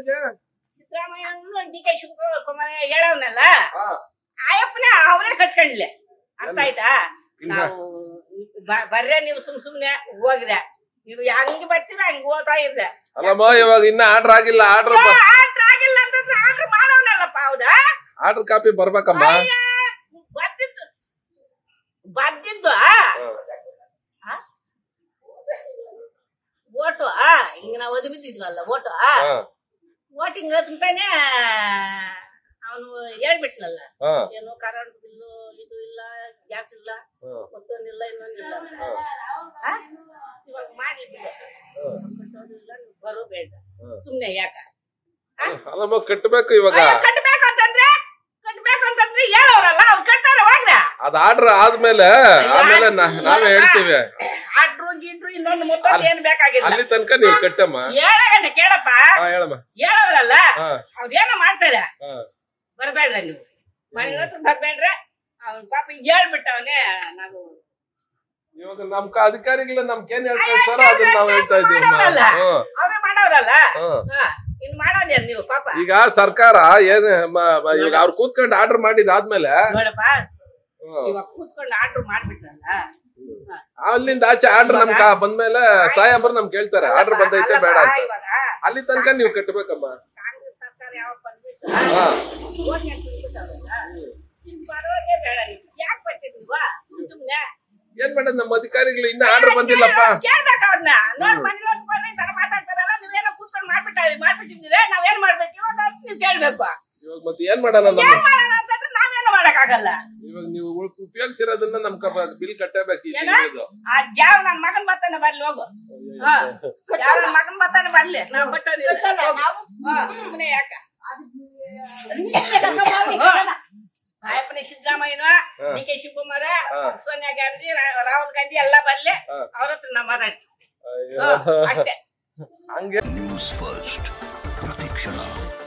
ಇದು ಸಿದ್ದರಾಮಯ್ಯ ಡಿ ಕೆ ಶಿವಕುಮಾರ್ ಹೇಳವ್ನಲ್ಲ ಹಾ. ಆಯಪ್ಪನೇ ಅವರೇ ಕಟ್ಕೊಂಡ್ಲೆ ಅರ್ಥ ಆಯ್ತಾ ಇಲ್ಲ. ನಾವು ಬ- ಬರ್ರೆ ನೀವು ಸುಮ್ ಸುಮ್ನೆ ಹೋಗ್ರೆ ನೀವು ಹಂಗ್ ಬರ್ತೀರ ಹಂಗ್ ಹೋಗ್ತಾ ಇರ್ರೆ ಅಲ್ಲಮ್ಮ ಇವಾಗ ಇನ್ನ ಆರ್ಡರ್ ಆಗಿಲ್ಲ ಆರ್ಡರ್ ಆರ್ಡ್ರ್ ಆಗಿಲ್ಲ ಅಂತಂದ್ರೆ ಆರ್ಡ್ರ್ ಮಾಡೋನಲ್ಲಪ್ಪ ಹೌದಾ ಆರ್ಡರ್ ಕಾಪಿ ಬರ್ಬೇಕಮ್ಮ ಅಯ್ಯ, ಬರ್ತಿತ್ತು ಬರ್ದಿದ್ದು ಓಟು ಆ ಹಿಂಗ ನಾವು ಒದ್ ಬಿದ್ದಿದ್ವಲ್ಲ ಓಟು ಆ ಹಾ ಓಟಿಂಗ್ ಅಂತಾನೆ ಅವನು ಹೇಳ್ಬಿಟ್ನಲ್ಲ ಹಾ ಏನು ಕರೆಂಟ್ ಬಿಲ್ಲು ಇದು ಇಲ್ಲ ಗ್ಯಾಸ್ ಇಲ್ಲ ಹಾ. ಮತ್ತೊಂದಿಲ್ಲ ಇನ್ನೊಂದಿಲ್ಲ ಅಂತ. ಆ? ಇವಾಗ ಮಾಡ್ಲಿ ಬಿಡು ಕಟ್ಟೋದಿಲ್ಲ ನೀವು ಬರೋ ಬೇಡ ಸುಮ್ನೆ ಯಾಕ ಅಲ್ಲಮ್ಮ ಕಟ್ಟಬೇಕು ಇವಾಗ ಅಯ್ಯೋ, ಕಟ್ಬೇಕು ಅಂತಂದ್ರೆ ಕಟ್ಬೇಕು ಅಂತಂದ್ರೆ ಹೇಳೋರಲ್ಲ ಅವ್ರು ಕಟ್ತಾರ ಹೋಗ್ರ ಅದ್ ಆರ್ಡರ್ ಆದ್ಮೇಲೆ ಆಮೇಲೆ ನಾ- ನಾವೇ ಹೇಳ್ತೀವಿ ಆಡ್ರು ಗಿಡ್ರು ಇನ್ನೊಂದು ಮತ್ತೊಂದು ಏನ್ ಬೇಕಾಗಿಲ್ಲ ಅಲ್ಲಿ ತನಕ ನೀವು ಕಟ್ಟಮ್ಮ ಹೇಳಗಣ್ಣ ಕೇಳಪ್ಪ ಹಾ ಹೇಳಮ್ಮ ಹೇಳೋರಲ್ಲ ಹಾ ಅವ್ರೇನೋ ಮಾಡ್ತಾರೆ ಹಾ ಬರ್ಬೇಡ್ರ ನೀವು ಮನೆ ಹತ್ರ ಬರ್ಬೇಡ್ರೆ ಅವ್ನ ಪಾಪ ಈಗ ಹೇಳ್ಬಿಟ್ಟವನೇ ನಾವು ಇವಾಗ ನಮ್ ಕ- ಅಧಿಕಾರಿಗಳು ನಮ್ಗೆ ಏನ್ ಹೇಳ್ತಾ ಇರ್ತಾರೋ ಅದನ್ನ ನಾವ್ ಹೇಳ್ತಾ ಇದೀವಿ ಮಾಡೋರಲ್ಲ ಹ್ಮ್ ಅವ್ರೇ ಮಾಡೋರಲ್ಲ ಹ್ಮ್ ಹಾ ಇನ್ ಮಾಡೋದೇನ್ ನೀವು ಪಾಪ ಈಗ ಸರ್ಕಾರ ಏನ್ ಮ- ಮ- ಇವಾಗ ಅವ್ರು ಕೂತ್ಕೊಂಡು ಆರ್ಡರ್ ಮಾಡಿದಾದ್ಮೇಲೆ ನೋಡಪ್ಪ ಹ್ಮ್. ಇವಾಗ ಕೂತ್ಕೊಂಡು ಆರ್ಡರ್ ಮಾಡ್ಬಿಟ್ರಲ್ಲ ಹಾ. ಅಲ್ಲಿಂದ ಆಚೆ ಆರ್ಡರ್ ನಮ್ ಕಾ ಬಂದ್ಮೇಲೆ ಸಾಯಬ್ರು ನಮ್ಗೆ ಕೇಳ್ತಾರೆ ಆರ್ಡರ್ ಬಂದೈತೆ ಬೇಡ ಅಲ್ಲಪ್ಪ, ಅಂತ ಇವಾಗ ಅಲ್ಲಿ ತನಕ ನೀವು ಕಟ್ಟಬೇಕಮ್ಮ ಕಾಂಗ್ರೆಸ್ ಸರ್ಕಾರ ಯಾವಾಗ ಬಂದ್ಬಿಟ್ಟು ಹಾ ಓಟ್ ಹಾಕ್ಬಿಟ್ಟಾರಲ್ಲ, ಇನ್ ಬರೋದೇ ಬೇಡ ನೀವು ಯಾಕೆ ಬರ್ತಿದ್ವಾ ಸುಮ್ನೆ ಏನ್ ಮಾಡೋದು ನಮ್ಮ ಅಧಿಕಾರಿಗಳು ಇನ್ನ ಆರ್ಡರ್ ಬಂದಿಲ್ಲಪ್ಪ ಕೇಳ್ಬೇಕು ಅವ್ರನ್ನ ನೋಡ್ ಬಂದಿಲ್ಲ ಸುಮಾರು ಈ ತರ ಮಾತಾಡ್ತಾರಲ್ಲ ನೀವೇನೋ ಕೂತ್ಕೊಂಡು ಮಾಡ್ಬಿಟ್ಟ ಮಾಡ್ಬಿಟ್ಟಿದ್ದೀರಿ ನಾವೇನ್ ಮಾಡ್ಬೇಕು ಇವಾಗ ಅಂತ ನೀವ್ ಕೇಳ್ಬೇಕು ಇವಾಗ ಮತ್ತೆ ಏನ್ ಮಾಡೋಣ ನಮ್ಮ ಏನ್ ಮಾಡೋಣ ಅಂತಂದ್ರೆ ನಾವೇನು ಮಾಡಕ್ಕಾಗಲ್ಲ ಇವಾಗ ನೀವು ಉಳ್- ಉಪಯೋಗಿಸಿರೋದನ್ನ ನಮ್ ಬಿಲ್ ಕಟ್ಟಬೇಕು ಈ ಏನ ತಿಂಗ್ಳಿದು. ಆ ಜಾವ್ ನನ್ ಮಗನ್ ಬರ್ತಾನೆ ಬರ್ಲಿ ಹೋಗು ಹಾ ಯಾವ ನನ್ ಮಗನ್ ಬರ್ತಾನೆ ಬರ್ಲಿ ನಾವ್ ಕಟ್ಟೋದಿಲ್ಲ ಹಾ, ಸುಮ್ನೆ ಯಾಕ ಸಾಯಪ್ಪನ ಸಿದ್ದರಾಮಯ್ಯನ ಡಿ ಕೆ ಶಿವಕುಮಾರ ಸೋನಿಯಾ ಗಾಂಧಿ ರಾ- ರಾಹುಲ್ ಗಾಂಧಿ ಎಲ್ಲ ಬರ್ಲಿ ಅವ್ರ ಹತ್ರ ನಾ ಮಾತಾಡ್ತೀವಿ ಅಯ್ಯೋ. ಹಾ, ಅಷ್ಟೇ ಹಂಗೆ ನ್ಯೂಸ್ ಫಸ್ಟ್ ಪ್ರತಿಕ್ಷಣ